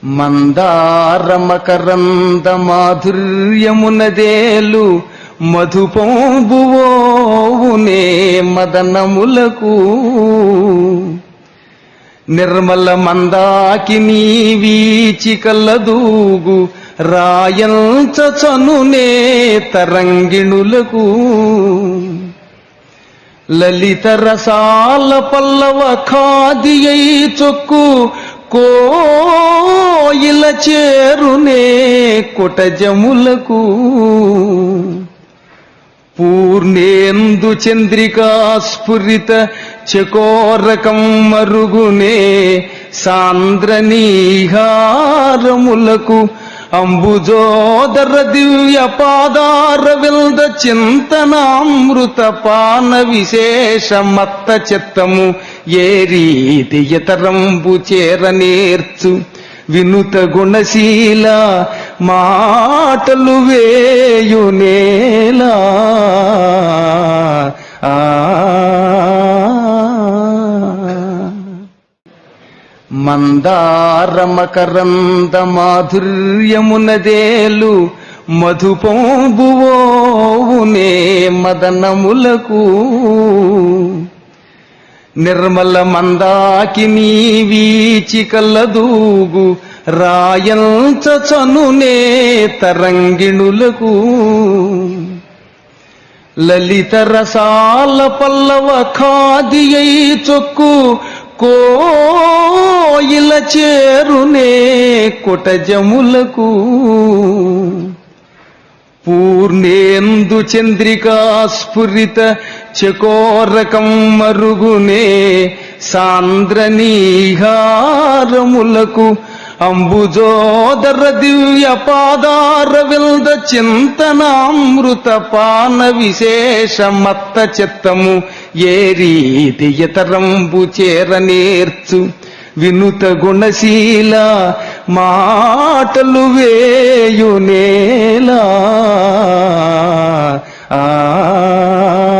మందారమకరంద మాధుర్యమునదేలు మధుపంబువోవునే మదనములకు నిర్మల మందాకిని వీచి కల్లదూగు రాయంచ చనునే తరంగిణులకు లలిత రసాల పల్లవ ఖాదియై చొక్కు కోయిల చేరునే కుటజములకు పూర్ణేందు చంద్రికా స్ఫురిత చకోరకం మరుగునే సాంద్రనీహారములకు అంబుజోదర దివ్య పాదార విల్ద చింతనామృత పాన విశేష మత్త చిత్తము ఏ రీతి ఇతరంబు చేర నేర్చు వినుత గుణశీల మాటలు వేయునేలా ఆ మందారమకరంద మాధుర్యమునదేలు మధుపంబువోవునే మదనములకు నిర్మల మందాకిని వీచి కల్లదూగు రాయంచ చనునే తరంగిణులకు లలిత రసాల పల్లవ ఖాదియై చొక్కు కోయిల చేరునే కుటజములకు పూర్ణేందు చంద్రికా స్ఫురిత చకోరకం మరుగునే సాంద్రనీహారములకు అంబుజోదర దివ్య పాదార విల్ద చింతనామృత పాన విశేష మత్త చిత్తము ఏ రీతి ఇతరంబు చేర నేర్చు వినుత గుణశీల మాటలు వేయునేలా ఆ